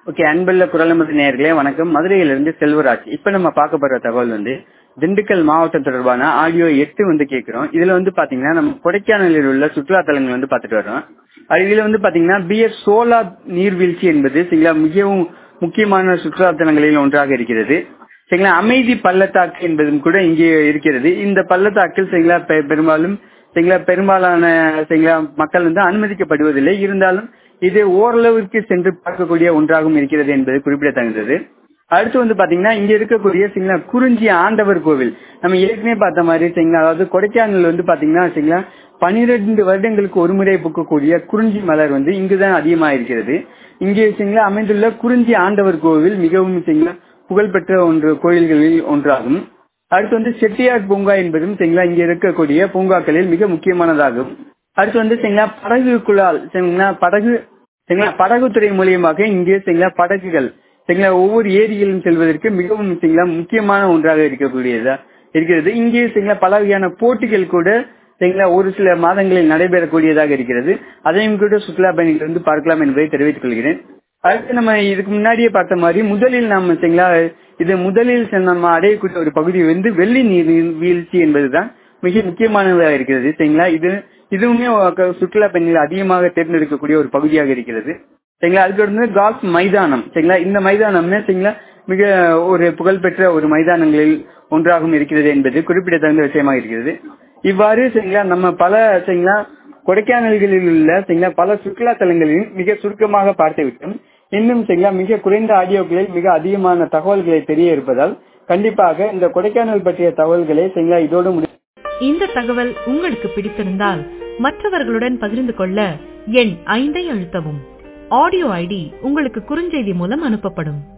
okay அன்புள்ள குரலமது நேயர்களே வணக்கம் மதுரையிலிருந்து செல்வராஜ் இப்ப நம்ம பார்க்க போற தகவல் வந்து திண்டுக்கல் மாவட்டம் தொடர்பான ஆடியோ எட்டு வந்து கேட்கிறோம் இதுல வந்து பாத்தீங்கன்னா நம்ம கொடைக்கானலில் உள்ள சுற்றுலா தலங்கள் வந்து பார்த்துட்டு வரோம் அது இதுல வந்து பாத்தீங்கன்னா பி எஸ் சோலா நீர்வீழ்ச்சி என்பது சரிங்களா மிகவும் முக்கியமான சுற்றுலா தலங்களில் ஒன்றாக இருக்கிறது சரிங்களா அமைதி பள்ளத்தாக்கு என்பதும் கூட இங்கே இருக்கிறது இந்த பள்ளத்தாக்கில் சரிங்களா பெ- பெரும்பாலும் சரிங்களா பெரும்பாலான சரிங்களா மக்கள் வந்து அனுமதிக்கப்படுவதில்லை இருந்தாலும் இது ஓரளவிற்கு சென்று பார்க்கக்கூடிய ஒன்றாகவும் இருக்கிறது என்பது குறிப்பிடத்தகுந்தது அடுத்து வந்து பாத்தீங்கன்னா இங்க இருக்கக்கூடிய சரிங்களா குறிஞ்சி ஆண்டவர் கோவில் நம்ம ஏற்கனவே பார்த்த மாதிரி சரிங்களா அதாவது கொடைக்கானல் வந்து பாத்தீங்கன்னா சரிங்களா பனிரெண்டு வருடங்களுக்கு ஒரு முறை பூக்கக்கூடிய குறிஞ்சி மலர் வந்து இங்குதான் அதிகமாக இருக்கிறது இங்கே சரிங்களா அமைந்துள்ள குறிஞ்சி ஆண்டவர் கோவில் மிகவும் சரிங்களா புகழ்பெற்ற ஒன்று கோயில்களில் ஒன்றாகும் அடுத்து வந்து செட்டியார் பூங்கா என்பதும் சரிங்களா இங்க இருக்கக்கூடிய பூங்காக்களில் மிக முக்கியமானதாகும் அடுத்து வந்து சரிங்களா படகு குழால் சரிங்களா படகு சரிங்களா படகுத்துறை மூலியமாக இங்கே சரிங்களா படகுகள் சரிங்களா ஒவ்வொரு ஏரியிலும் செல்வதற்கு மிகவும் சரிங்களா முக்கியமான ஒன்றாக இருக்கக்கூடியதா இருக்கிறது இங்கே சரிங்களா பல வகையான போட்டிகள் கூட சரிங்களா ஒரு சில மாதங்களில் நடைபெறக்கூடியதாக இருக்கிறது அதையும் கூட சுற்றுலா பயணிகள் வந்து பார்க்கலாம் என்பதை தெரிவித்துக் கொள்கிறேன் அடுத்து நம்ம இதுக்கு முன்னாடியே பார்த்த மாதிரி முதலில் நாம சரிங்களா இது முதலில் செ- நம்ம அடையக்கூடிய ஒரு பகுதி வந்து வெள்ளி நீர் வீழ்ச்சி என்பதுதான் மிக முக்கியமானதாக இருக்கிறது சரிங்களா இது இதுவுமே ஒ- சுற்றுலா பயணிகள் அதிகமாக தேர்ந்தெடுக்கக்கூடிய ஒரு பகுதியாக இருக்கிறது சரிங்களா அதுக்கு வந்து கால்ஃப் மைதானம் சரிங்களா இந்த மைதானம்னு சரிங்களா மிக ஒரு புகழ்பெற்ற ஒரு மைதானங்களில் ஒன்றாகவும் இருக்கிறது என்பது குறிப்பிடத்தகுந்த விஷயமாக இருக்கிறது இவ்வாறு சரிங்களா நம்ம பல சரிங்களா கொடைக்கானல்களில் உள்ள சரிங்களா பல சுற்றுலா தலங்களில் மிக சுருக்கமாக பார்த்து விட்டோம் இன்னும் சரிங்களா மிக குறைந்த ஆடியோக்களில் மிக அதிகமான தகவல்களை தெரிய இருப்பதால் கண்டிப்பாக இந்த கொடைக்கானல் பற்றிய தகவல்களை சரிங்களா இதோடு முடி இந்த தகவல் உங்களுக்கு பிடித்திருந்தால் மற்றவர்களுடன் பகிர்ந்து கொள்ள எண் ஐந்தை அழுத்தவும் ஆடியோ ஐடி உங்களுக்கு குறுஞ்செய்தி மூலம் அனுப்பப்படும்